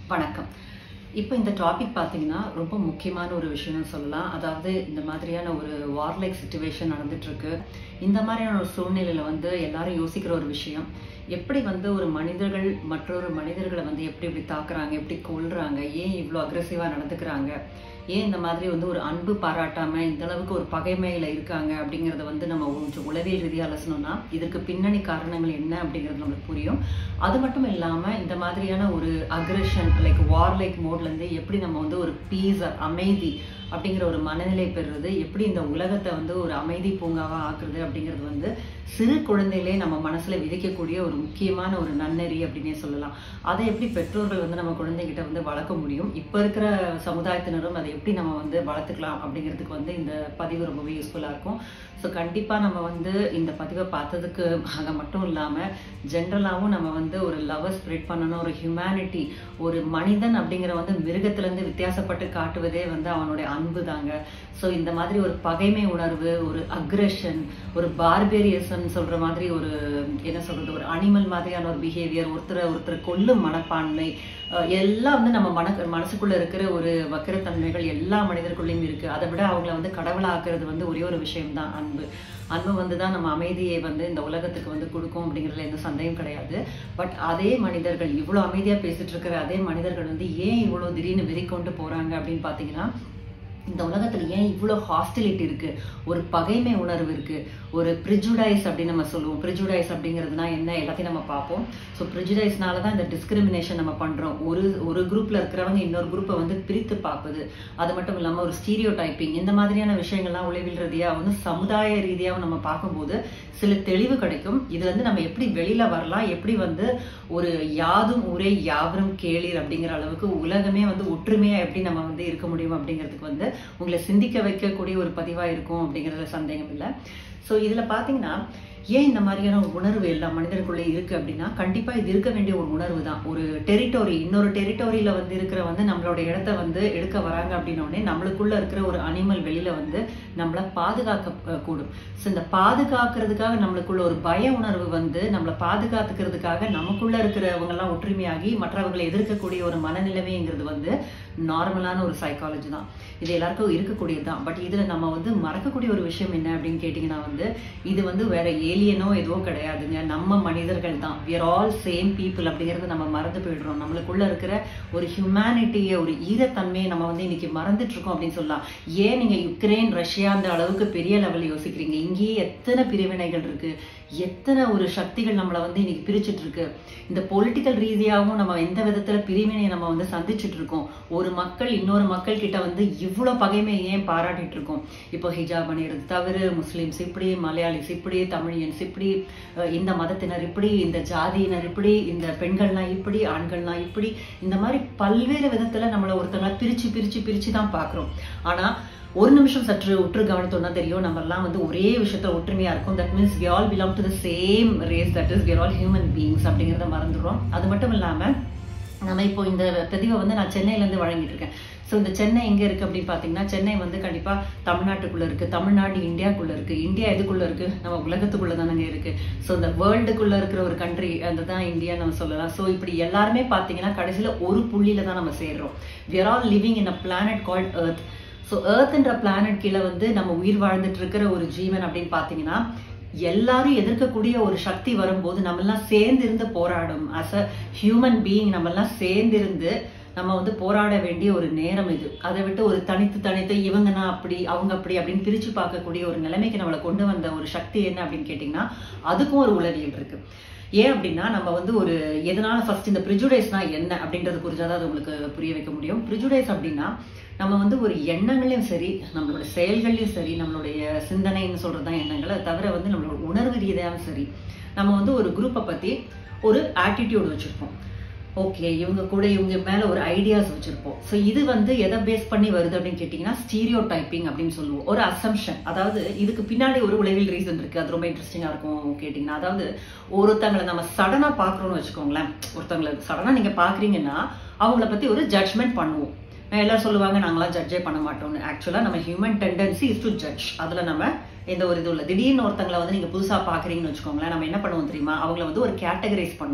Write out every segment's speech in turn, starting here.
வணக்கம் இப்போ இந்த டாபிக் பார்த்தீங்கன்னா ரொம்ப முக்கியமான ஒரு விஷயம்னு சொல்லலாம் அதாவது இந்த மாதிரியான ஒரு வார்லைக் சுச்சுவேஷன் நடந்துட்டு இருக்கு இந்த மாதிரியான ஒரு சூழ்நிலையில வந்து எல்லாரும் யோசிக்கிற ஒரு விஷயம் எப்படி வந்து ஒரு மனிதர்கள் மற்றொரு மனிதர்களை வந்து எப்படி எப்படி தாக்குறாங்க எப்படி கொல்றாங்க ஏன் இவ்வளோ அக்ரெசிவாக நடந்துக்கிறாங்க ஏன் இந்த மாதிரி வந்து ஒரு அன்பு பாராட்டாம இந்த அளவுக்கு ஒரு பகைமையில இருக்காங்க அப்படிங்கறத வந்து நம்ம கொஞ்சம் உளவியல் ரீதியாக அலசணும்னா இதற்கு பின்னணி காரணங்கள் என்ன அப்படிங்கிறது நம்மளுக்கு புரியும் அது மட்டும் இல்லாம இந்த மாதிரியான ஒரு அக்ரெஷன் லைக் வார் லைக் மோட்ல இருந்து எப்படி நம்ம வந்து ஒரு பீஸ் அமைதி அப்படிங்கிற ஒரு மனநிலை பெறுறது எப்படி இந்த உலகத்தை வந்து ஒரு அமைதி பூங்காவா ஆக்குறது அப்படிங்கிறது வந்து சிறு குழந்தையிலே நம்ம மனசுல விதைக்கக்கூடிய ஒரு முக்கியமான ஒரு நன்னெறி அப்படின்னே சொல்லலாம் அதை எப்படி பெற்றோர்கள் வந்து நம்ம குழந்தைகிட்ட வந்து வளர்க்க முடியும் இப்ப இருக்கிற சமுதாயத்தினரும் அதை எப்படி நம்ம வந்து வளர்த்துக்கலாம் அப்படிங்கிறதுக்கு வந்து இந்த பதிவு ரொம்பவே யூஸ்ஃபுல்லா இருக்கும் ஸோ கண்டிப்பா நம்ம வந்து இந்த பதிவை பார்த்ததுக்கு ஆக மட்டும் இல்லாம ஜென்ரலாகவும் நம்ம வந்து ஒரு லவ் ஸ்ப்ரெட் பண்ணணும் ஒரு ஹியூமனிட்டி ஒரு மனிதன் அப்படிங்கிற வந்து மிருகத்துல இருந்து வித்தியாசப்பட்டு காட்டுவதே வந்து அவனுடைய அன்பு தாங்க ஸோ இந்த மாதிரி ஒரு பகைமை உணர்வு ஒரு அக்ரெஷன் ஒரு பார்பேரியசன் சொல்ற மாதிரி ஒரு என்ன சொல்றது ஒரு அனிமல் மாதிரியான ஒரு பிஹேவியர் ஒருத்தரை ஒருத்தர் கொல்லும் மனப்பான்மை அஹ் எல்லாம் வந்து நம்ம மன மனசுக்குள்ள இருக்கிற ஒரு வக்கரத்தன்மைகள் எல்லா மனிதர்களுக்குள்ளேயும் இருக்கு அதை விட அவங்கள வந்து கடவுளாக்குறது வந்து ஒரே ஒரு விஷயம்தான் அன்பு அன்பு வந்து தான் நம்ம அமைதியை வந்து இந்த உலகத்துக்கு வந்து கொடுக்கும் அப்படிங்கிறதுல எந்த சந்தேகம் கிடையாது பட் அதே மனிதர்கள் இவ்வளோ அமைதியா பேசிட்டு இருக்கிற அதே மனிதர்கள் வந்து ஏன் இவ்வளோ திடீர்னு வெறி கொண்டு போறாங்க அப்படின்னு பார்த்தீங்கன்னா இந்த உலகத்துல ஏன் இவ்வளோ ஹாஸ்டிலிட்டி இருக்கு ஒரு பகைமை உணர்வு இருக்கு ஒரு ப்ரிஜுடைஸ் அப்படின்னு நம்ம சொல்லுவோம் ப்ரிஜுடைஸ் அப்படிங்கிறதுனா என்ன எல்லாத்தையும் நம்ம பார்ப்போம் ஸோ ப்ரிஜுடைஸ்னால தான் இந்த டிஸ்கிரிமினேஷன் நம்ம பண்றோம் ஒரு ஒரு குரூப்ல இருக்கிறவங்க இன்னொரு குரூப்பை வந்து பிரித்து பார்ப்பது அது மட்டும் இல்லாம ஒரு ஸ்டீரியோ டைப்பிங் இந்த மாதிரியான விஷயங்கள்லாம் உளவியல் ரீதியா வந்து சமுதாய ரீதியாகவும் நம்ம பார்க்கும்போது சில தெளிவு கிடைக்கும் இதுல இருந்து நம்ம எப்படி வெளியில வரலாம் எப்படி வந்து ஒரு யாதும் ஊரே யாவரும் கேளீர் அப்படிங்கிற அளவுக்கு உலகமே வந்து ஒற்றுமையா எப்படி நம்ம வந்து இருக்க முடியும் அப்படிங்கிறதுக்கு வந்து உங்களை சிந்திக்க வைக்கக்கூடிய ஒரு பதிவா இருக்கும் அப்படிங்கிறதுல சந்தேகம் இல்லை ஸோ இதுல பாத்தீங்கன்னா ஏன் இந்த மாதிரியான ஒரு உணர்வு எல்லா மனிதர்களுக்குள்ளே இருக்கு அப்படின்னா கண்டிப்பா இது இருக்க வேண்டிய ஒரு உணர்வு தான் ஒரு டெரிட்டோரி இன்னொரு டெரிட்டோரியில வந்து இருக்கிற வந்து நம்மளோட இடத்த வந்து எடுக்க வராங்க அப்படின்னோடனே நம்மளுக்குள்ள இருக்கிற ஒரு அனிமல் வெளியில வந்து நம்மளை பாதுகாக்க அஹ், கூடும் ஸோ இந்த பாதுகாக்கிறதுக்காக நம்மளுக்குள்ள ஒரு பய உணர்வு வந்து நம்மளை பாதுகாத்துக்கிறதுக்காக நமக்குள்ள இருக்கிறவங்க எல்லாம் ஒற்றுமையாகி மற்றவர்களை எதிர்க்கக்கூடிய ஒரு மனநிலைமைங்கிறது வந்து நார்மலான ஒரு சைக்காலஜி தான் இது எல்லாருக்கும் இருக்கக்கூடியது தான் பட் இதுல நம்ம வந்து மறக்கக்கூடிய ஒரு விஷயம் என்ன அப்படின்னு கேட்டிங்கன்னா வந்து இது வந்து வேற ஏலியனோ எதுவோ கிடையாதுங்க நம்ம மனிதர்கள் தான் விர் ஆல் சேம் பீப்புள் அப்படிங்கறத நம்ம மறந்து போயிடுறோம் நம்மளுக்குள்ள இருக்கிற ஒரு ஹியூமனிட்டியை ஒரு ஈரத்தன்மையை நம்ம வந்து இன்னைக்கு மறந்துட்டு இருக்கோம் அப்படின்னு சொல்லலாம் ஏன் நீங்க யுக்ரைன் ரஷ்யா அந்த அளவுக்கு பெரிய லெவலில் யோசிக்கிறீங்க இங்கேயே எத்தனை பிரிவினைகள் இருக்கு எத்தனை ஒரு சக்திகள் நம்மளை வந்து இன்னைக்கு பிரிச்சுட்டு இருக்கு இந்த பொலிட்டிக்கல் ரீதியாகவும் நம்ம எந்த விதத்துல பிரிவினையை நம்ம வந்து சந்திச்சுட்டு இருக்கோம் ஒரு மக்கள் இன்னொரு மக்கள் கிட்ட வந்து இவ்வளவு பகைமை ஏன் பாராட்டிட்டு இருக்கோம் இப்போ ஹிஜாப் அணிகிறது தவிர முஸ்லிம்ஸ் இப்படி மலையாளிஸ் இப்படி தமிழியன்ஸ் இப்படி அஹ் இந்த மதத்தினர் இப்படி இந்த ஜாதியினர் இப்படி இந்த பெண்கள்லாம் இப்படி ஆண்கள்லாம் இப்படி இந்த மாதிரி பல்வேறு விதத்துல நம்மளை ஒருத்தங்கள பிரிச்சு பிரிச்சு பிரிச்சு தான் பாக்குறோம் ஆனா ஒரு நிமிஷம் சற்று உற்று கவனித்தோம்னா தெரியும் நம்ம எல்லாம் வந்து ஒரே விஷயத்த ஒற்றுமையா இருக்கும் that means we all belong to the same race that is we are all human beings அப்படிங்கிறத மறந்துடுறோம் அது மட்டும் இல்லாம நம்ம இப்போ இந்த பதிவை வந்து நான் சென்னையில இருந்து வழங்கிட்டு இருக்கேன் ஸோ இந்த சென்னை எங்க இருக்கு அப்படின்னு பாத்தீங்கன்னா சென்னை வந்து கண்டிப்பா தமிழ்நாட்டுக்குள்ள இருக்கு தமிழ்நாடு இந்தியாக்குள்ள இருக்கு இந்தியா எதுக்குள்ள இருக்கு நம்ம உலகத்துக்குள்ள தானங்க இருக்கு ஸோ இந்த வேர்ல்டுக்குள்ள இருக்கிற ஒரு கண்ட்ரி அதுதான் இந்தியா நம்ம சொல்லலாம் ஸோ இப்படி எல்லாருமே பாத்தீங்கன்னா கடைசியில ஒரு புள்ளியில தான் நம்ம சேர்றோம் we are all living in a planet called earth so எர்த்ன்ற பிளானட் கீழே வந்து நம்ம உயிர் வாழ்ந்துட்டு இருக்கிற ஒரு ஜீவன் அப்படின்னு பார்த்தீங்கன்னா எல்லாரும் எதிர்க்கக்கூடிய ஒரு சக்தி வரும்போது நம்ம எல்லாம் சேர்ந்து இருந்து போராடும் அஸ் அ ஹியூமன் பீயிங் நம்ம எல்லாம் சேர்ந்து இருந்து நம்ம வந்து போராட வேண்டிய ஒரு நேரம் இது அதை விட்டு ஒரு தனித்து தனித்து இவங்கன்னா அப்படி அவங்க அப்படி அப்படின்னு பிரிச்சு பார்க்கக்கூடிய ஒரு நிலைமைக்கு நம்மளை கொண்டு வந்த ஒரு சக்தி என்ன அப்படின்னு கேட்டிங்கன்னா அதுக்கும் ஒரு உளவியல் இருக்கு ஏன் அப்படின்னா நம்ம வந்து ஒரு எதனால ஃபர்ஸ்ட் இந்த ப்ரிஜுடைஸ்னா என்ன அப்படின்றது குறிச்சாதான் அது உங்களுக்கு புரிய வைக்க முடியும் ப்ரிஜுடைஸ் அப்படின்னா நம்ம வந்து ஒரு எண்ணங்களையும் சரி நம்மளோட செயல்கள்லையும் சரி நம்மளுடைய சிந்தனைன்னு சொல்றது தான் எண்ணங்கள் அதை தவிர வந்து நம்மளோட உணர்வு ரீதியாகவும் சரி நம்ம வந்து ஒரு குரூப்பை பத்தி ஒரு ஆட்டிடியூட் வச்சிருப்போம் ஓகே இவங்க கூட இவங்க மேல ஒரு ஐடியாஸ் வச்சிருப்போம் ஸோ இது வந்து எதை பேஸ் பண்ணி வருது அப்படின்னு கேட்டிங்கன்னா ஸ்டீரியோ டைப்பிங் அப்படின்னு சொல்லுவோம் ஒரு அசம்ஷன் அதாவது இதுக்கு பின்னாடி ஒரு உளவியல் ரீசன் இருக்கு அது ரொம்ப இன்ட்ரெஸ்டிங்கா இருக்கும் கேட்டிங்கன்னா அதாவது ஒருத்தங்களை நம்ம சடனா பார்க்குறோம்னு வச்சுக்கோங்களேன் ஒருத்தங்களை சடனா நீங்க பாக்குறீங்கன்னா அவங்கள பத்தி ஒரு ஜட்ஜ்மெண்ட் பண்ணுவோம் எல்லாரும் சொல்லுவாங்க நாங்களாம் ஜட்ஜே பண்ண மாட்டோம்னு ஆக்சுவலா நம்ம human tendency is to judge அதுல நம்ம எந்த ஒரு இது இல்லை திடீர்னு ஒருத்தங்களை வந்து நீங்க புதுசா பாக்குறீங்கன்னு வச்சுக்கோங்களேன் நம்ம என்ன பண்ணுவோம் தெரியுமா அவங்கள வந்து ஒரு கேட்டகரைஸ் பண்ணுவோம்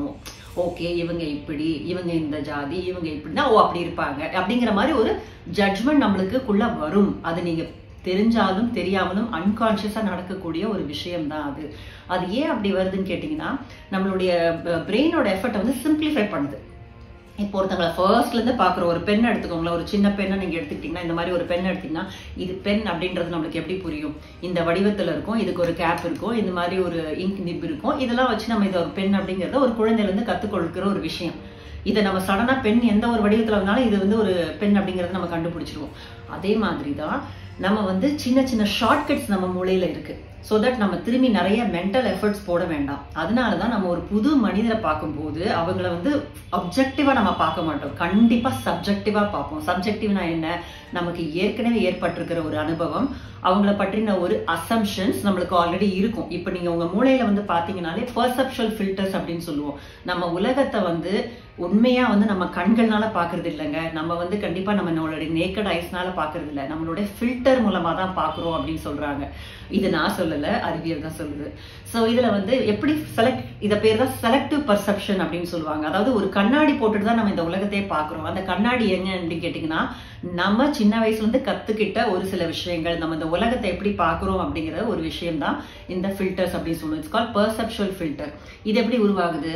ஓகே இவங்க இப்படி இவங்க இந்த ஜாதி இவங்க இப்படின்னா ஓ அப்படி இருப்பாங்க அப்படிங்கிற மாதிரி ஒரு ஜட்ஜ்மெண்ட் நம்மளுக்குள்ள வரும் அது நீங்க தெரிஞ்சாலும் தெரியாமலும் அன்கான்ஷியஸா நடக்கக்கூடிய ஒரு விஷயம் தான் அது அது ஏன் அப்படி வருதுன்னு கேட்டிங்கன்னா நம்மளுடைய பிரெயினோட எஃபர்ட்டை வந்து சிம்பிளிஃபை பண்ணுது இப்போ ஒருத்தங்களை ஃபர்ஸ்ட்ல இருந்து பாக்குற ஒரு பென் எடுத்துக்கோங்களேன் ஒரு சின்ன பெண்ணை நீங்க எடுத்துக்கிட்டீங்கன்னா இந்த மாதிரி ஒரு பென் எடுத்தீங்கன்னா இது பென் அப்படின்றது நம்மளுக்கு எப்படி புரியும் இந்த வடிவத்துல இருக்கும் இதுக்கு ஒரு கேப் இருக்கும் இந்த மாதிரி ஒரு இங்க் நிப் இருக்கும் இதெல்லாம் வச்சு நம்ம இது ஒரு பென் அப்படிங்கறத ஒரு குழந்தையில இருந்து கத்துக்கொள்கிற ஒரு விஷயம் இதை நம்ம சடனா பெண் எந்த ஒரு வடிவத்துல வந்தாலும் இது வந்து ஒரு பெண் அப்படிங்கறத நம்ம கண்டுபிடிச்சிருவோம் அதே மாதிரி தான் நம்ம வந்து சின்ன சின்ன ஷார்ட்கட்ஸ் நம்ம மூளையில இருக்கு ஸோ தட் நம்ம திரும்பி நிறைய மென்டல் எஃபர்ட்ஸ் போட வேண்டாம் அதனால தான் நம்ம ஒரு புது மனிதரை பார்க்கும்போது அவங்கள வந்து அப்ஜெக்டிவா நம்ம பார்க்க மாட்டோம் கண்டிப்பா சப்ஜெக்டிவா பார்ப்போம் சப்ஜெக்டிவ்னா என்ன நமக்கு ஏற்கனவே ஏற்பட்டிருக்கிற ஒரு அனுபவம் அவங்கள பற்றின ஒரு அசம்ஷன்ஸ் நம்மளுக்கு ஆல்ரெடி இருக்கும் இப்போ நீங்க உங்க மூளையில வந்து பாத்தீங்கன்னாலே பர்செப்ஷுவல் ஃபில்டர்ஸ் அப்படின்னு சொல்லுவோம் நம்ம உலகத்தை வந்து உண்மையா வந்து நம்ம கண்கள்னால பாக்குறது இல்லைங்க நம்ம வந்து கண்டிப்பா நம்ம நம்மளுடைய நேக்கட் ஐஸ்னால பாக்குறது இல்லை நம்மளுடைய ஃபில்டர் மூலமா தான் பாக்குறோம் அப்படின்னு சொல்றாங்க இது நான் சொல்லல அறிவியல் தான் சொல்லுது சோ இதுல வந்து எப்படி செலக்ட் இத பேர் தான் செலக்டிவ் பர்செப்ஷன் அப்படின்னு சொல்லுவாங்க அதாவது ஒரு கண்ணாடி போட்டுட்டு தான் நம்ம இந்த உலகத்தையே பாக்குறோம் அந்த கண்ணாடி எங்க அப்படின்னு கேட்டீங்கன்னா நம்ம சின்ன வயசுல இருந்து கத்துக்கிட்ட ஒரு சில விஷயங்கள் நம்ம இந்த உலகத்தை எப்படி பாக்குறோம் அப்படிங்கிற ஒரு விஷயம் தான் இந்த ஃபில்டர்ஸ் அப்படின்னு சொல்லுவோம் இட்ஸ் கால் பர்செப்ஷுவல் ஃபில்டர் இது எப்படி உருவாகுது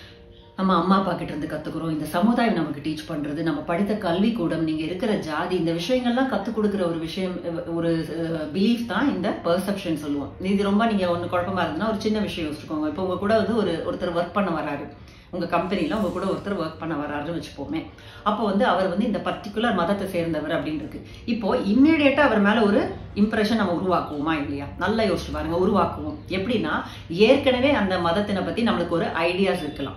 நம்ம அம்மா அப்பா கிட்ட இருந்து கத்துக்கிறோம் இந்த சமுதாயம் நமக்கு டீச் பண்றது நம்ம படித்த கல்வி கூடம் நீங்க இருக்கிற ஜாதி இந்த விஷயங்கள்லாம் கத்துக் கொடுக்குற ஒரு விஷயம் ஒரு பிலீஃப் தான் இந்த பெர்செப்ஷன் சொல்லுவோம் இது ரொம்ப நீங்க ஒண்ணு குழப்பமா இருந்ததுன்னா ஒரு சின்ன விஷயம் யோசிச்சுக்கோங்க இப்போ உங்க கூட வந்து ஒரு ஒருத்தர் ஒர்க் பண்ண வராரு உங்க கம்பெனில உங்க கூட ஒருத்தர் ஒர்க் பண்ண வராருன்னு வச்சுப்போமே அப்போ வந்து அவர் வந்து இந்த பர்டிகுலர் மதத்தை சேர்ந்தவர் அப்படின்னு இருக்கு இப்போ இம்மிடியேட்டா அவர் மேல ஒரு இம்ப்ரெஷன் நம்ம உருவாக்குவோமா இல்லையா நல்லா யோசிச்சு பாருங்க உருவாக்குவோம் எப்படின்னா ஏற்கனவே அந்த மதத்தினை பத்தி நம்மளுக்கு ஒரு ஐடியாஸ் இருக்கலாம்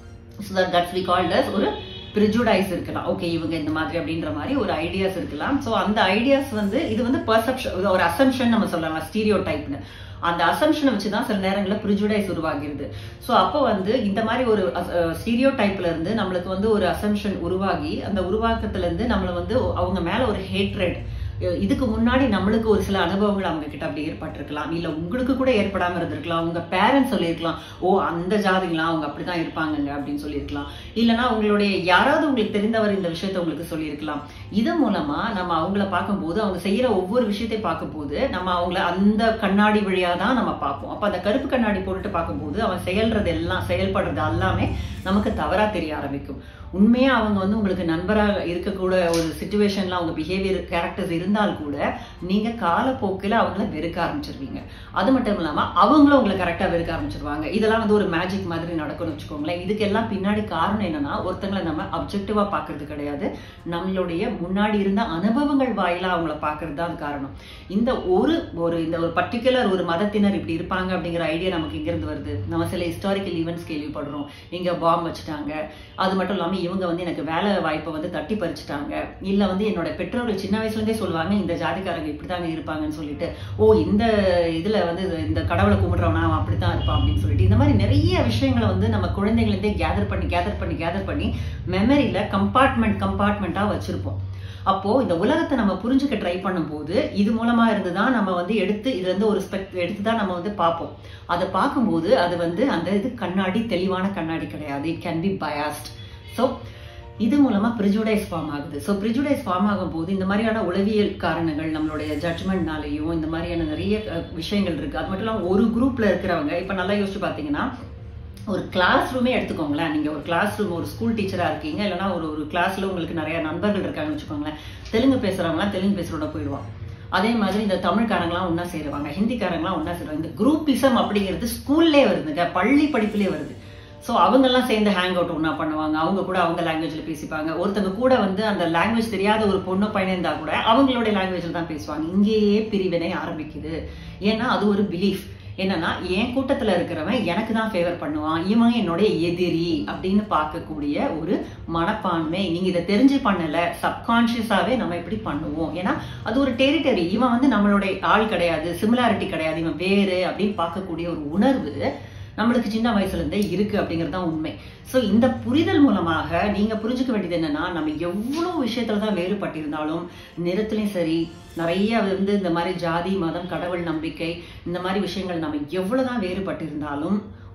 so that that's we called as ஒரு ப்ரிஜுடைஸ் இருக்கலாம் ஓகே இவங்க இந்த மாதிரி அப்படின்ற மாதிரி ஒரு ஐடியாஸ் இருக்கலாம் ஸோ அந்த ஐடியாஸ் வந்து இது வந்து பர்செப்ஷன் ஒரு அசம்ஷன் நம்ம சொல்லலாம் ஸ்டீரியோ டைப்னு அந்த அசம்ஷனை வச்சு தான் சில நேரங்களில் ப்ரிஜுடைஸ் உருவாகிருது ஸோ அப்போ வந்து இந்த மாதிரி ஒரு ஸ்டீரியோ டைப்ல இருந்து நம்மளுக்கு வந்து ஒரு அசம்ஷன் உருவாகி அந்த உருவாக்கத்துல இருந்து நம்மளை வந்து அவங்க மேல ஒரு ஹேட்ரட் இதுக்கு முன்னாடி நம்மளுக்கு ஒரு சில அனுபவங்கள் அவங்க கிட்ட அப்படி ஏற்பட்டிருக்கலாம் இல்ல உங்களுக்கு கூட ஏற்படாம இருந்திருக்கலாம் உங்க பேரண்ட்ஸ் சொல்லியிருக்கலாம் ஓ அந்த ஜாதிங்களாம் அவங்க அப்படிதான் இருப்பாங்கங்க அப்படின்னு சொல்லியிருக்கலாம் இல்லைன்னா உங்களுடைய யாராவது உங்களுக்கு தெரிந்தவர் இந்த விஷயத்த உங்களுக்கு சொல்லியிருக்கலாம் இது மூலமா நம்ம அவங்கள பார்க்கும்போது அவங்க செய்யற ஒவ்வொரு விஷயத்தையும் பார்க்கும்போது நம்ம அவங்கள அந்த கண்ணாடி வழியா தான் நம்ம பார்ப்போம் அப்ப அந்த கருப்பு கண்ணாடி போட்டுட்டு பார்க்கும்போது அவன் செயல்றது எல்லாம் செயல்படுறது எல்லாமே நமக்கு தவறா தெரிய ஆரம்பிக்கும் உண்மையா அவங்க வந்து உங்களுக்கு நண்பராக இருக்கக்கூட ஒரு சுச்சுவேஷன்ல அவங்க பிஹேவியர் கேரக்டர்ஸ் இருந்தால் கூட நீங்க காலப்போக்கில் அவங்கள வெறுக்க ஆரம்பிச்சிருவீங்க அது மட்டும் இல்லாம அவங்களும் உங்களை கரெக்டா வெறுக்க ஆரம்பிச்சிருவாங்க இதெல்லாம் வந்து ஒரு மேஜிக் மாதிரி நடக்கும்னு வச்சுக்கோங்களேன் இதுக்கெல்லாம் பின்னாடி காரணம் என்னன்னா ஒருத்தங்களை நம்ம அப்ஜெக்டிவா பாக்குறது கிடையாது நம்மளுடைய முன்னாடி இருந்த அனுபவங்கள் வாயிலா அவங்கள பாக்குறது தான் அது காரணம் இந்த ஒரு ஒரு இந்த ஒரு பர்டிகுலர் ஒரு மதத்தினர் இப்படி இருப்பாங்க அப்படிங்கிற ஐடியா நமக்கு இங்க இருந்து வருது நம்ம சில ஹிஸ்டாரிக்கல் ஈவெண்ட்ஸ் கேள்விப்படுறோம் இங்க பாம்பு வச்சுட்டாங்க அது மட்டும் இல்லாம இவங்க வந்து எனக்கு வேலை வாய்ப்பை வந்து தட்டி பறிச்சுட்டாங்க இல்ல வந்து என்னோட பெற்றோர்கள் சின்ன வயசுல இருந்தே சொல்லுவாங்க இந்த ஜாதிக்காரங்க இப்படிதாங்க இருப்பாங்கன்னு சொல்லிட்டு ஓ இந்த இதுல வந்து இந்த கடவுளை கும்பிடுறவனா அவன் அப்படித்தான் இருப்பான் அப்படின்னு சொல்லிட்டு இந்த மாதிரி நிறைய விஷயங்களை வந்து நம்ம குழந்தைಗಳಿருந்தே கேதர் பண்ணி கேதர் பண்ணி கேதர் பண்ணி மெமரியில கம்பார்ட்மெண்ட் கம்பார்ட்மெண்ட்டா வச்சிருப்போம் அப்போ இந்த உலகத்தை நம்ம புரிஞ்சுக்க ட்ரை பண்ணும்போது இது மூலமா இருந்து தான் நம்ம வந்து எடுத்து இது வந்து ஒரு ஸ்பெக்ட் எடுத்து தான் நம்ம வந்து பார்ப்போம் அதை பார்க்கும்போது அது வந்து அந்த இது கண்ணாடி தெளிவான கண்ணாடி கிடையாது it can be biased so இது மூலமா ப்ரிஜுடைஸ் ஃபார்ம் ஆகுது ஸோ ப்ரிஜுடைஸ் ஃபார்ம் ஆகும் போது இந்த மாதிரியான உளவியல் காரணங்கள் நம்மளுடைய ஜட்மெண்ட்னாலேயும் இந்த மாதிரியான நிறைய விஷயங்கள் இருக்கு அது மட்டும் இல்லாமல் ஒரு குரூப்ல இருக்கிறவங்க இப்ப நல்லா யோசிச்சு பாத்தீங்கன்னா ஒரு கிளாஸ் ரூமே எடுத்துக்கோங்களேன் நீங்க ஒரு கிளாஸ் ரூம் ஒரு ஸ்கூல் டீச்சரா இருக்கீங்க இல்லைன்னா ஒரு ஒரு கிளாஸ்ல உங்களுக்கு நிறைய நண்பர்கள் இருக்காங்கன்னு வச்சுக்கோங்களேன் தெலுங்கு பேசுறவங்களாம் தெலுங்கு பேசுறோட போயிடுவான் அதே மாதிரி இந்த தமிழ்காரங்களாம் ஒன்னா சேருவாங்க ஹிந்திக்காரங்களாம் ஒன்னா சேருவாங்க இந்த குரூப்பிசம் அப்படிங்கிறது ஸ்கூல்லே வருதுங்க பள்ளி படிப்புலேயே வருது ஸோ அவங்கெல்லாம் சேர்ந்து ஹேங் அவுட் ஒன்றா பண்ணுவாங்க அவங்க கூட அவங்க லாங்குவேஜில் பேசிப்பாங்க ஒருத்தங்க கூட வந்து அந்த லாங்குவேஜ் தெரியாத ஒரு பொண்ணு பையன் இருந்தா கூட அவங்களுடைய லாங்குவேஜில் தான் பேசுவாங்க இங்கேயே பிரிவினை ஆரம்பிக்குது ஏன்னா அது ஒரு பிலீஃப் என்னன்னா என் கூட்டத்துல இருக்கிறவன் எனக்கு தான் ஃபேவர் பண்ணுவான் இவன் என்னுடைய எதிரி அப்படின்னு பார்க்கக்கூடிய ஒரு மனப்பான்மை நீங்க இதை தெரிஞ்சு பண்ணல சப்கான்சியஸாவே நம்ம இப்படி பண்ணுவோம் ஏன்னா அது ஒரு டெரிட்டரி இவன் வந்து நம்மளுடைய ஆள் கிடையாது சிமிலாரிட்டி கிடையாது இவன் வேறு அப்படின்னு பார்க்கக்கூடிய ஒரு உணர்வு நம்மளுக்கு சின்ன வயசுல இருந்தே இருக்கு அப்படிங்கிறது தான் உண்மை சோ இந்த புரிதல் மூலமாக நீங்க புரிஞ்சுக்க வேண்டியது என்னன்னா நம்ம எவ்வளவு விஷயத்துல தான் வேறுபட்டிருந்தாலும் நிறத்துலயும் சரி நிறைய வந்து இந்த மாதிரி ஜாதி மதம் கடவுள் நம்பிக்கை இந்த மாதிரி விஷயங்கள் நம்ம எவ்வளவுதான் வேறுபட்டிருந்தாலும்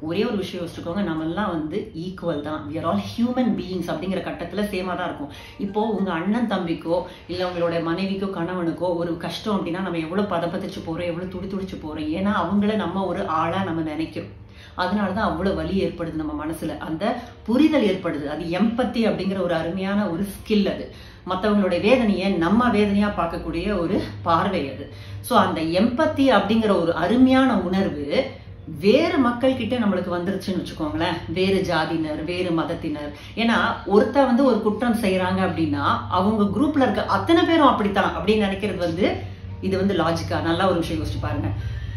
ஒரே ஒரு விஷயம் யோசிச்சுக்கோங்க நம்ம எல்லாம் வந்து ஈக்குவல் தான் we are all human beings அப்படிங்கிற கட்டத்துல சேமா தான் இருக்கும் இப்போ உங்க அண்ணன் தம்பிக்கோ இல்ல உங்களோட மனைவிக்கோ கணவனுக்கோ ஒரு கஷ்டம் அப்படின்னா நம்ம எவ்வளவு பதப்பதிச்சு போறோம் எவ்வளவு துடி துடிச்சு போறோம் ஏன்னா அவங்கள நம்ம ஒரு ஆளா நம்ம நினைக்கிறோம் அதனாலதான் அவ்வளவு வலி ஏற்படுது நம்ம மனசுல அந்த புரிதல் ஏற்படுது அது எம்பத்தி அப்படிங்கிற ஒரு அருமையான ஒரு ஸ்கில் அது மற்றவங்களுடைய வேதனையை நம்ம வேதனையா பார்க்கக்கூடிய ஒரு பார்வை அது ஸோ அந்த எம்பத்தி அப்படிங்கிற ஒரு அருமையான உணர்வு வேறு மக்கள் கிட்ட நம்மளுக்கு வந்துருச்சுன்னு வச்சுக்கோங்களேன் வேறு ஜாதியினர் வேறு மதத்தினர் ஏன்னா ஒருத்த வந்து ஒரு குற்றம் செய்யறாங்க அப்படின்னா அவங்க குரூப்ல இருக்க அத்தனை பேரும் அப்படித்தான் அப்படின்னு நினைக்கிறது வந்து இது வந்து லாஜிக்கா நல்லா ஒரு விஷயம் யோசிச்சு பாருங்க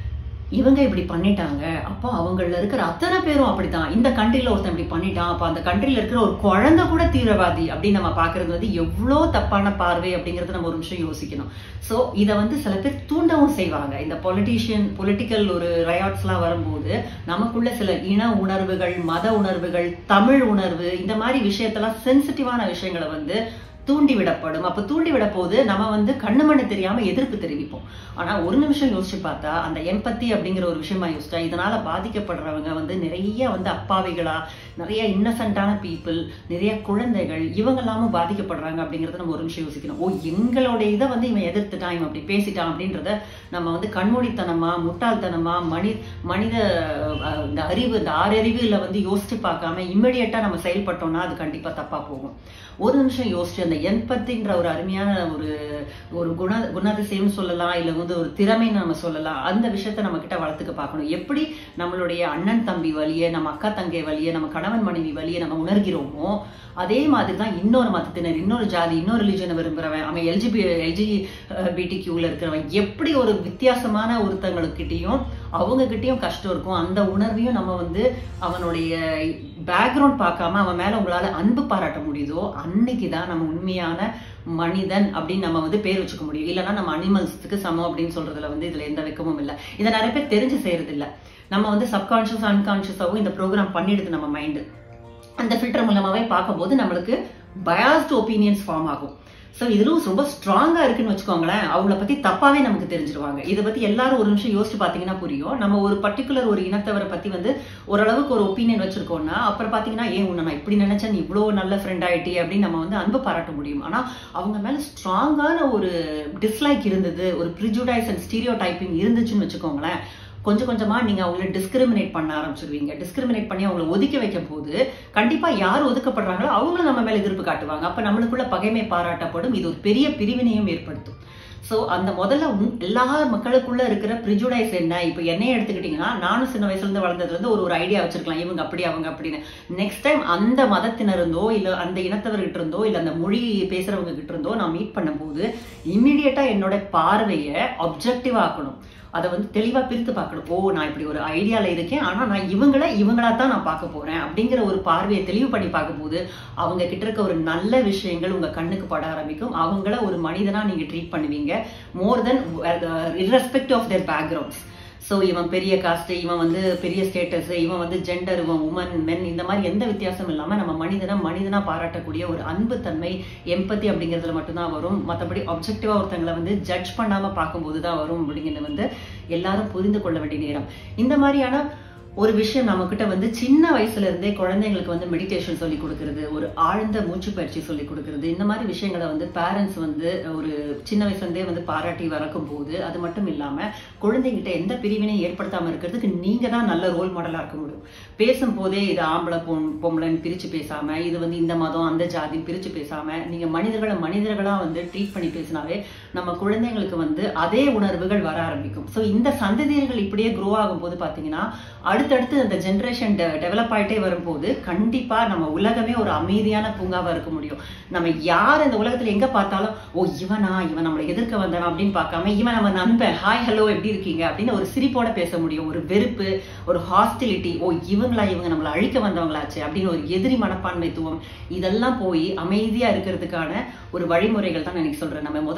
இவங்க இப்படி பண்ணிட்டாங்க அப்போ அவங்கள இருக்கிற அத்தனை பேரும் அப்படித்தான் இந்த கண்ட்ரில ஒருத்தன் இப்படி பண்ணிட்டான் அப்போ அந்த கண்ட்ரில இருக்கிற ஒரு குழந்தை கூட தீவிரவாதி அப்படின்னு நம்ம பாக்குறது வந்து எவ்வளோ தப்பான பார்வை அப்படிங்கறத நம்ம ஒரு நிமிஷம் யோசிக்கணும் ஸோ இதை வந்து சில பேர் தூண்டவும் செய்வாங்க இந்த பொலிட்டீஷியன் பொலிட்டிக்கல் ஒரு ரயாட்ஸ்லாம் வரும்போது நமக்குள்ள சில இன உணர்வுகள் மத உணர்வுகள் தமிழ் உணர்வு இந்த மாதிரி விஷயத்தெல்லாம் சென்சிட்டிவான விஷயங்களை வந்து தூண்டி விடப்படும் அப்ப தூண்டி விட போது நம்ம வந்து கண்ணு மண்ணு தெரியாம எதிர்ப்பு தெரிவிப்போம் ஆனா ஒரு நிமிஷம் யோசிச்சு பார்த்தா அந்த எம்பத்தி அப்படிங்கிற ஒரு விஷயமா யோசிச்சா இதனால பாதிக்கப்படுறவங்க வந்து நிறைய வந்து அப்பாவிகளா நிறைய இன்னசென்ட்டான பீப்புள் நிறைய குழந்தைகள் இவங்க எல்லாமும் பாதிக்கப்படுறாங்க அப்படிங்கறத நம்ம ஒரு நிமிஷம் யோசிக்கணும் ஓ எங்களோட இதை வந்து இவன் எதிர்த்துட்டான் இவன் அப்படி பேசிட்டான் அப்படின்றத நம்ம வந்து கண்மூடித்தனமா முட்டாள்தனமா மனி மனித அஹ், இந்த அறிவு இந்த ஆறறிவுல வந்து யோசிச்சு பார்க்காம இம்மிடியட்டா நம்ம செயல்பட்டோம்னா அது கண்டிப்பா தப்பா போகும் ஒரு நிமிஷம் யோசிச்சு அந்த எம்பத்தின்ற ஒரு அருமையான ஒரு ஒரு குண குணாதிசயம்னு சொல்லலாம் இல்ல வந்து ஒரு திறமைன்னு நம்ம சொல்லலாம் அந்த விஷயத்த நம்ம கிட்ட வளர்த்துக்க பார்க்கணும் எப்படி நம்மளுடைய அண்ணன் தம்பி வழிய நம்ம அக்கா தங்கை வழிய நம்ம கணவன் மனைவி வழிய நம்ம உணர்கிறோமோ அதே மாதிரி தான் இன்னொரு மதத்தினர் இன்னொரு ஜாதி இன்னொரு ரிலிஜனை விரும்புறவன் அவன் எல்ஜிபி எல்ஜி பிடி கியூல இருக்கிறவன் எப்படி ஒரு வித்தியாசமான ஒருத்தங்களுக்கிட்டையும் அவங்க கிட்டயும் கஷ்டம் இருக்கும் அந்த உணர்வையும் நம்ம வந்து அவனுடைய பேக்ரவுண்ட் பார்க்காம அவன் மேல உங்களால அன்பு பாராட்ட முடியுதோ அன்னைக்கு தான் நம்ம உண்மையான மனிதன் அப்படின்னு நம்ம வந்து பேர் வச்சுக்க முடியும் இல்லைன்னா நம்ம அனிமல்ஸுக்கு சமம் அப்படின்னு சொல்றதுல வந்து இதுல எந்த வெக்கமும் இல்லை இதை நிறைய பேர் தெரிஞ்சு செய்யறது இல்ல நம்ம வந்து சப்கான்ஷியஸ் அன்கான்ஷியஸாவும் இந்த ப்ரோக்ராம் பண்ணிடுது நம்ம மைண்டு அந்த ஃபில்டர் மூலமாவே பார்க்கும்போது நம்மளுக்கு பயாஸ்டு ஒப்பீனியன்ஸ் ஃபார்ம் ஆகும் ஸோ இதுலும் ரொம்ப ஸ்ட்ராங்கா இருக்குன்னு வச்சுக்கோங்களேன் அவங்கள பத்தி தப்பாவே நமக்கு தெரிஞ்சிருவாங்க இதை பத்தி எல்லாரும் ஒரு நிமிஷம் யோசிச்சு பாத்தீங்கன்னா புரியும் நம்ம ஒரு பர்டிகுலர் ஒரு இனத்தவரை பத்தி வந்து ஓரளவுக்கு ஒரு ஒப்பீனியன் வச்சிருக்கோம்னா அப்புறம் பாத்தீங்கன்னா ஏன் உன்னை நான் இப்படி நினைச்சேன் நீ இவ்வளோ நல்ல ஃப்ரெண்ட் ஆயிட்டி அப்படின்னு நம்ம வந்து அன்பு பாராட்ட முடியும் ஆனா அவங்க மேல ஸ்ட்ராங்கான ஒரு டிஸ்லைக் இருந்தது ஒரு ப்ரிஜுடைஸ் அண்ட் ஸ்டீரியோ டைப்பிங் இருந்துச்சுன்னு வச்சுக்கோங்களேன் கொஞ்சம் கொஞ்சமா நீங்க அவங்கள டிஸ்கிரிமினேட் பண்ண ஆரம்பிச்சிருவீங்க டிஸ்கிரிமினேட் பண்ணி அவங்கள ஒதுக்கி வைக்கும் போது கண்டிப்பா யார் ஒதுக்கப்படுறாங்களோ அவங்களும் நம்ம மேல எதிர்ப்பு காட்டுவாங்க அப்ப நம்மளுக்குள்ள பகைமை பாராட்டப்படும் இது ஒரு பெரிய பிரிவினையும் ஏற்படுத்தும் சோ அந்த முதல்ல உன்- எல்லா மக்களுக்குள்ள இருக்கிற ப்ரிஜுடைஸ் என்ன இப்போ என்னைய எடுத்துக்கிட்டீங்கன்னா நானும் சின்ன வயசுல இருந்து வளர்ந்ததுல இருந்து ஒரு ஒரு ஐடியா வச்சிருக்கலாம் இவங்க அப்படி அவங்க அப்படின்னு நெக்ஸ்ட் டைம் அந்த மதத்தினருந்தோ இல்ல அந்த இனத்தவர்கிட்ட இருந்தோ இல்ல அந்த மொழி பேசுறவங்க கிட்ட இருந்தோ நான் மீட் பண்ணும்போது இம்மிடியட்டா என்னோட பார்வையை அப்ஜெக்டிவ் ஆக்கணும் அதை வந்து தெளிவா பிரித்து பார்க்கணும் ஓ நான் இப்படி ஒரு ஐடியால இருக்கேன் ஆனா நான் இவங்கள இவங்களா தான் நான் பார்க்க போறேன் அப்படிங்கிற ஒரு பார்வையை தெளிவு பண்ணி பார்க்கும்போது அவங்க கிட்ட இருக்க ஒரு நல்ல விஷயங்கள் உங்க கண்ணுக்கு பட ஆரம்பிக்கும் அவங்கள ஒரு மனிதனா நீங்க ட்ரீட் பண்ணுவீங்க more than irrespective of their backgrounds so இவன் பெரிய காஸ்ட் இவன் வந்து பெரிய ஸ்டேட்டஸ் இவன் வந்து ஜெண்டர் இவன் உமன் மென் இந்த மாதிரி எந்த வித்தியாசமும் இல்லாம நம்ம மனிதனா மனிதனா பாராட்டக்கூடிய ஒரு அன்பு தன்மை எம்பத்தி அப்படிங்கிறதுல மட்டும்தான் வரும் மற்றபடி அப்ஜெக்டிவா ஒருத்தங்களை வந்து ஜட்ஜ் பண்ணாம பார்க்கும்போது தான் வரும் அப்படிங்கிறது வந்து எல்லாரும் புரிந்து கொள்ள வேண்டிய நேரம் இந்த மாதிரியான ஒரு விஷயம் நம்ம கிட்ட வந்து சின்ன வயசுல இருந்தே குழந்தைங்களுக்கு வந்து மெடிடேஷன் சொல்லி கொடுக்கறது ஒரு ஆழ்ந்த மூச்சு பயிற்சி சொல்லி கொடுக்கறது இந்த மாதிரி விஷயங்களை வந்து பேரண்ட்ஸ் வந்து ஒரு சின்ன வயசுல இருந்தே வந்து பாராட்டி வளர்க்கும் போது அது மட்டும் இல்லாம குழந்தைங்கிட்ட எந்த பிரிவினையும் ஏற்படுத்தாம இருக்கிறதுக்கு நீங்க தான் நல்ல ரோல் மாடலா இருக்க முடியும் பேசும்போதே இது ஆம்பளை பொம் பொம்பளைன்னு பிரிச்சு பேசாம இது வந்து இந்த மதம் அந்த ஜாதி பிரிச்சு பேசாம நீங்க மனிதர்களை மனிதர்களா வந்து ட்ரீட் பண்ணி பேசினாவே நம்ம குழந்தைங்களுக்கு வந்து அதே உணர்வுகள் வர ஆரம்பிக்கும் ஸோ இந்த சந்ததியர்கள் இப்படியே க்ரோ ஆகும்போது பாத்தீங்கன்னா அடுத்தடுத்து அந்த ஜென்ரேஷன் டெவலப் ஆயிட்டே வரும்போது கண்டிப்பா நம்ம உலகமே ஒரு அமைதியான பூங்காவா இருக்க முடியும் நம்ம யார் இந்த உலகத்துல எங்க பார்த்தாலும் ஓ இவனா இவன் நம்மளை எதிர்க்க வந்தவன் அப்படின்னு பார்க்காம இவன் நம்ம நண்பன் ஹாய் ஹலோ எப்படி இருக்கீங்க அப்படின்னு ஒரு சிரிப்போட பேச முடியும் ஒரு வெறுப்பு ஒரு ஹாஸ்டிலிட்டி ஓ இவங்களா இவங்க நம்மளை அழிக்க வந்தவங்களாச்சு அப்படின்னு ஒரு எதிரி மனப்பான்மைத்துவம் இதெல்லாம் போய் அமைதியா இருக்கிறதுக்கான ஒரு வழிமுறைகள் தான் நான் இன்னைக்கு சொல்றேன் நம்ம முதல்ல ஏன்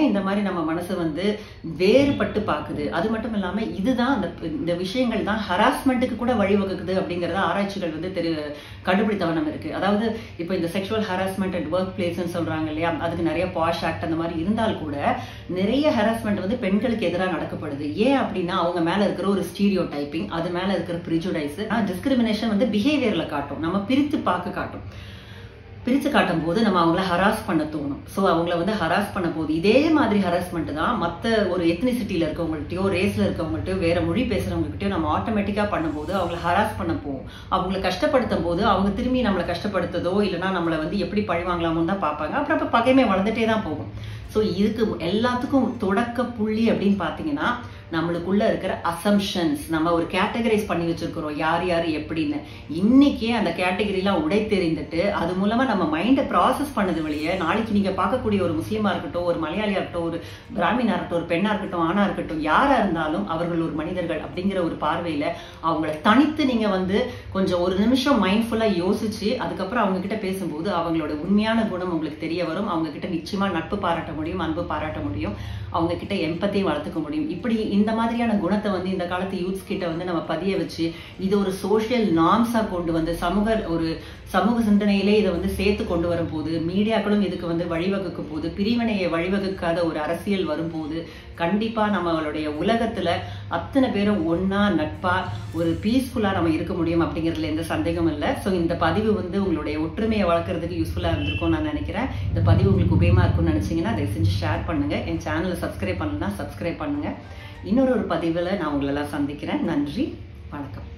ஏன் இந்த மாதிரி நம்ம மனசு வந்து வேறுபட்டு பார்க்குது அது மட்டும் இல்லாம இதுதான் அந்த இந்த விஷயங்கள் தான் ஹராஸ்மெண்ட்டுக்கு கூட வழிவகுக்குது அப்படிங்கறத ஆராய்ச்சிகள் வந்து தெரி கண்டுபிடித்த வண்ணம் இருக்கு அதாவது இப்போ இந்த செக்ஷுவல் ஹராஸ்மெண்ட் அண்ட் ஒர்க் பிளேஸ்ன்னு சொல்றாங்க இல்லையா அதுக்கு நிறைய பாஷ் ஆக்ட் அந்த மாதிரி இருந்தால் கூட நிறைய ஹராஸ்மெண்ட் வந்து பெண்களுக்கு எதிராக நடக்கப்படுது ஏன் அப்படின்னா அவங்க மேல இருக்கிற ஒரு ஸ்டீரியோ டைப்பிங் அது மேல இருக்கிற ப்ரிஜுடைஸ் டிஸ்கிரிமினேஷன் வந்து பிஹேவியர்ல காட்டும் நம்ம பிரித்து பார்க்க காட்டும் பிரித்து காட்டும் போது நம்ம அவங்கள ஹராஸ் பண்ண தோணும் ஸோ அவங்கள வந்து ஹராஸ் பண்ண போது இதே மாதிரி ஹராஸ்மெண்ட் தான் மற்ற ஒரு எத்னிசிட்டியில் இருக்கவங்கள்ட்டயோ ரேஸில் இருக்கவங்கள்ட்டயோ வேற மொழி பேசுறவங்ககிட்டயோ நம்ம ஆட்டோமேட்டிக்காக பண்ணும்போது அவங்கள ஹராஸ் பண்ண போவோம் அவங்கள கஷ்டப்படுத்தும் போது அவங்க திரும்பி நம்மளை கஷ்டப்படுத்ததோ இல்லைன்னா நம்மளை வந்து எப்படி பழிவாங்கலாமோ தான் பார்ப்பாங்க அப்புறம் அப்போ பகைமை வளர்ந்துட்டே தான் போகும் ஸோ இதுக்கு எல்லாத்துக்கும் தொடக்க புள்ளி அப்படின்னு பார்த்தீங்கன்னா நம்மளுக்குள்ள இருக்கிற அசம்ஷன்ஸ் நம்ம ஒரு கேட்டகரைஸ் பண்ணி வச்சிருக்கிறோம் யார் யார் எப்படின்னு இன்னைக்கே அந்த கேட்டகரிலாம் உடை தெரிந்துட்டு அது மூலமா நம்ம மைண்டை ப்ராசஸ் பண்ணது வழியே நாளைக்கு நீங்க பார்க்கக்கூடிய ஒரு முஸ்லீமா இருக்கட்டும் ஒரு மலையாளியா இருக்கட்டும் ஒரு பிராமினா இருக்கட்டும் ஒரு பெண்ணா இருக்கட்டும் ஆணா இருக்கட்டும் யாரா இருந்தாலும் அவர்கள் ஒரு மனிதர்கள் அப்படிங்கிற ஒரு பார்வையில அவங்கள தனித்து நீங்க வந்து கொஞ்சம் ஒரு நிமிஷம் மைண்ட்ஃபுல்லா யோசிச்சு அதுக்கப்புறம் அவங்க கிட்ட பேசும்போது அவங்களோட உண்மையான குணம் உங்களுக்கு தெரிய வரும் அவங்க கிட்ட நிச்சயமா நட்பு பாராட்ட முடியும் அன்பு பாராட்ட முடியும் அவங்க கிட்ட எம்பத்தையும் வளர்த்துக்க முடியும் இப்படி இந்த மாதிரியான குணத்தை வந்து இந்த காலத்து யூத்ஸ் கிட்ட வந்து நம்ம பதிய வச்சு இது ஒரு சோஷியல் நார்ம்ஸா கொண்டு வந்து சமூக ஒரு சமூக சிந்தனையிலே இதை வந்து சேர்த்து கொண்டு வரும்போது மீடியாக்களும் இதுக்கு வந்து வழிவகுக்கும் போது பிரிவினையை வழிவகுக்காத ஒரு அரசியல் வரும்போது கண்டிப்பா நம்மளுடைய உலகத்துல அத்தனை பேரும் ஒன்னா நட்பா ஒரு பீஸ்ஃபுல்லா நம்ம இருக்க முடியும் அப்படிங்கிறதுல எந்த சந்தேகமும் இல்லை ஸோ இந்த பதிவு வந்து உங்களுடைய ஒற்றுமையை வளர்க்கறதுக்கு யூஸ்ஃபுல்லா இருந்திருக்கும் நான் நினைக்கிறேன் இந்த பதிவு உங்களுக்கு உபயோகமா இருக்கும்னு நினைச்சீங்கன்னா தயவு செஞ்சு ஷேர் பண்ணுங்க என் சேனலை சப்ஸ்கிரைப் பண்ணலன்னா சப்ஸ்கிரைப் பண்ணுங்க இன்னொரு ஒரு பதிவில் நான் உங்களெல்லாம் சந்திக்கிறேன் நன்றி வணக்கம்